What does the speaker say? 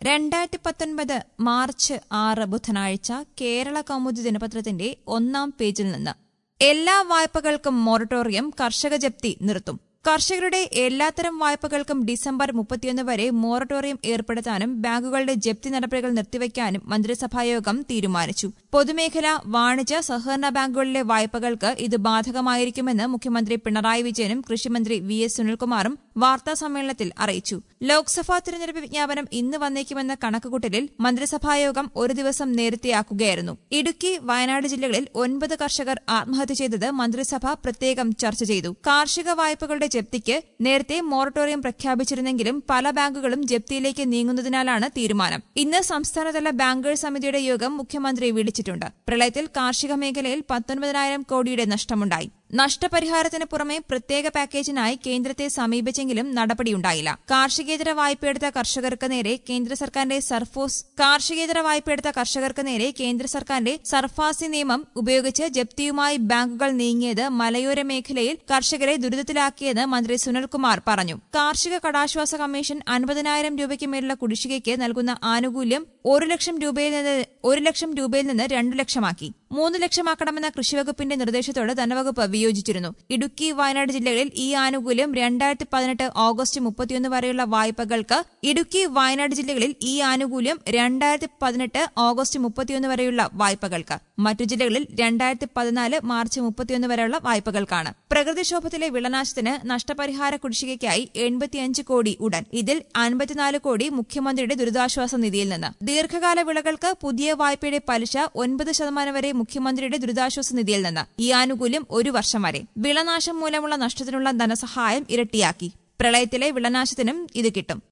രണ്ടായിരത്തി പത്തൊൻപത് മാർച്ച് ആറ് ബുധനാഴ്ച കേരള കൗമുദി ദിനപത്രത്തിന്റെ ഒന്നാം പേജിൽ നിന്ന് എല്ലാ വായ്പകൾക്കും മൊറട്ടോറിയം കർഷക ജപ്തി നിർത്തും കർഷകരുടെ എല്ലാത്തരം വായ്പകൾക്കും ഡിസംബർ മുപ്പത്തിയൊന്ന് വരെ മൊറട്ടോറിയം ഏർപ്പെടുത്താനും ബാങ്കുകളുടെ ജപ്തി നടപടികൾ നിർത്തിവെക്കാനും മന്ത്രിസഭായോഗം തീരുമാനിച്ചു പൊതുമേഖലാ വാണിജ്യ സഹകരണ ബാങ്കുകളിലെ വായ്പകൾക്ക് ഇത് ബാധകമായിരിക്കുമെന്ന് മുഖ്യമന്ത്രി പിണറായി വിജയനും കൃഷിമന്ത്രി വി എസ് സുനിൽകുമാറും വാർത്താസമ്മേളനത്തിൽ അറിയിച്ചു ലോക്സഭാ തിരഞ്ഞെടുപ്പ് വിജ്ഞാപനം ഇന്ന് വന്നേക്കുമെന്ന കണക്കുകൂട്ടലിൽ മന്ത്രിസഭായോഗം ഒരു ദിവസം നേരത്തെയാക്കുകയായിരുന്നു ഇടുക്കി വയനാട് ജില്ലകളിൽ ഒൻപത് കർഷകർ ആത്മഹത്യ ചെയ്തത് മന്ത്രിസഭ പ്രത്യേകം ചർച്ച ചെയ്തു കാർഷിക വായ്പകളുടെ ജപ്തിക്ക് നേരത്തെ മൊറട്ടോറിയം പ്രഖ്യാപിച്ചിരുന്നെങ്കിലും പല ബാങ്കുകളും ജപ്തിയിലേക്ക് നീങ്ങുന്നതിനാലാണ് തീരുമാനം ഇന്ന് സംസ്ഥാനതല ബാങ്കേഴ്സ് സമിതിയുടെ യോഗം മുഖ്യമന്ത്രി വിളിച്ചിട്ടുണ്ട് പ്രളയത്തിൽ കാർഷിക മേഖലയിൽ പത്തൊൻപതിനായിരം കോടിയുടെ നഷ്ടമുണ്ടായി നഷ്ടപരിഹാരത്തിന് പുറമെ പ്രത്യേക പാക്കേജിനായി കേന്ദ്രത്തെ സമീപിച്ചെങ്കിലും നടപടിയുണ്ടായില്ല കാർഷികേതര വായ്പയെടുത്ത കർഷകർക്ക് നേരെ കേന്ദ്ര സർക്കാരിന്റെ സർഫോസ് കാർഷികേതര വായ്പയെടുത്ത കർഷകർക്ക് നേരെ കേന്ദ്ര സർക്കാരിന്റെ സർഫാസി നിയമം ഉപയോഗിച്ച് ജപ്തിയുമായി ബാങ്കുകൾ നീങ്ങിയത് മലയോര മേഖലയിൽ കർഷകരെ ദുരിതത്തിലാക്കിയെന്ന് മന്ത്രി സുനിൽകുമാർ പറഞ്ഞു കാർഷിക കടാശ്വാസ കമ്മീഷൻ അൻപതിനായിരം രൂപയ്ക്ക് മേലുള്ള കുടിശ്ശികയ്ക്ക് നൽകുന്ന ആനുകൂല്യം ഒരു ലക്ഷം രൂപയിൽ നിന്ന് ഒരു ലക്ഷം രൂപയിൽ നിന്ന് രണ്ടു ലക്ഷമാക്കി മൂന്ന് ലക്ഷമാക്കണമെന്ന കൃഷിവകുപ്പിന്റെ നിർദ്ദേശത്തോട് ധനവകുപ്പ് വിയോജിച്ചിരുന്നു ഇടുക്കി വയനാട് ജില്ലകളിൽ ഈ ആനുകൂല്യം രണ്ടായിരത്തി പതിനെട്ട് ഓഗസ്റ്റ് മുപ്പത്തിയൊന്ന് വരെയുള്ള വായ്പകൾക്ക് ഇടുക്കി വയനാട് ജില്ലകളിൽ ഈ ആനുകൂല്യം രണ്ടായിരത്തി പതിനെട്ട് ഓഗസ്റ്റ് മുപ്പത്തിയൊന്ന് വരെയുള്ള വായ്പകൾക്ക് മറ്റു ജില്ലകളിൽ രണ്ടായിരത്തി പതിനാല് മാർച്ച് മുപ്പത്തിയൊന്ന് വരെയുള്ള വായ്പകൾക്കാണ് പ്രകൃതിക്ഷോഭത്തിലെ വിളനാശത്തിന് നഷ്ടപരിഹാര കുടിശ്ശികയ്ക്കായി എൺപത്തിയഞ്ച് കോടി ഉടൻ ഇതിൽ അൻപത്തിനാല് കോടി മുഖ്യമന്ത്രിയുടെ ദുരിതാശ്വാസ നിധിയിൽ നിന്ന് ദീർഘകാല വിളകൾക്ക് പുതിയ വായ്പയുടെ പലിശ ഒൻപത് ശതമാനം വരെ മുഖ്യമന്ത്രിയുടെ ദുരിതാശ്വാസ നിധിയിൽ നിന്ന് ഈ ആനുകൂല്യം ഒരു വർഷം വരെ വിളനാശം മൂലമുള്ള നഷ്ടത്തിനുള്ള ധനസഹായം ഇരട്ടിയാക്കി പ്രളയത്തിലെ വിളനാശത്തിനും ഇത് കിട്ടും